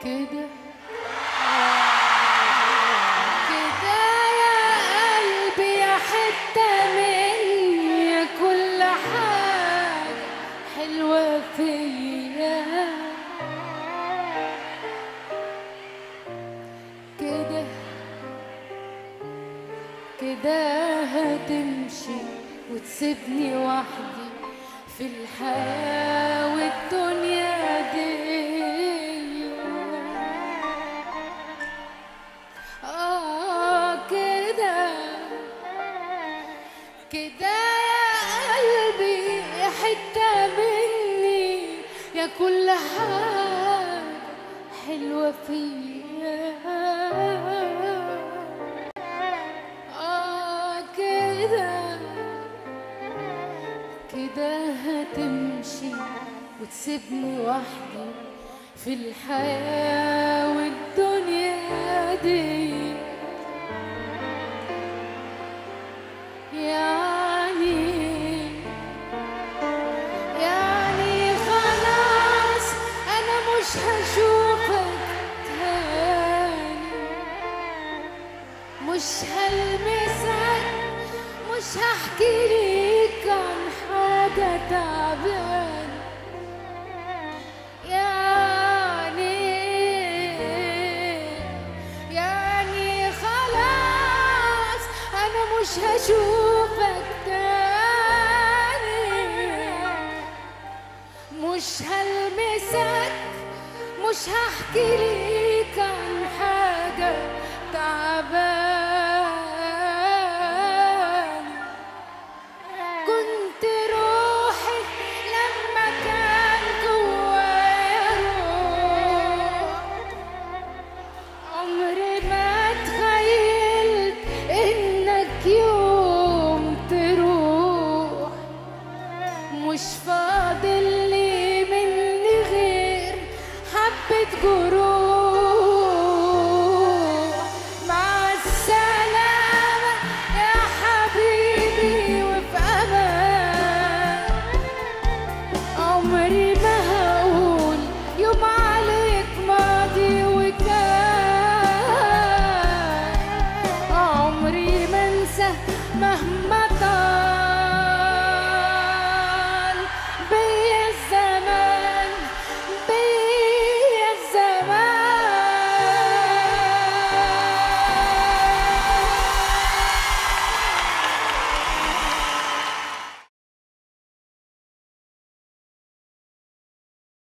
كده كده يا قلبي يا حتة مني يا كل حاجة حلوة فيا كده كده هتمشي وتسيبني وحدي في الحياة والدنيا دي آه كده كده يا قلبي يا حتة مني يا كل حاجة حلوة فيا آه كده كده هتمشي وتسيبني وحدي في الحياة والدنيا دي يعني يعني خلاص أنا مش هشوفك تاني مش هلمسك مش هحكي ليك عن حاجة تعبان يعني يعني خلاص أنا مش هشوفك تاني مش هلمسك مش هحكي ليك عن حاجة تعبان كنت روحي لما كان جوايا روح عمري ما تخيلت انك يوم تروح مش فاضل لي مني غير حبة جروح مع السلامة يا حبيبي وفي أمان عمري ما هقول يوم عليك ماضي وكان عمري ما انسى مهما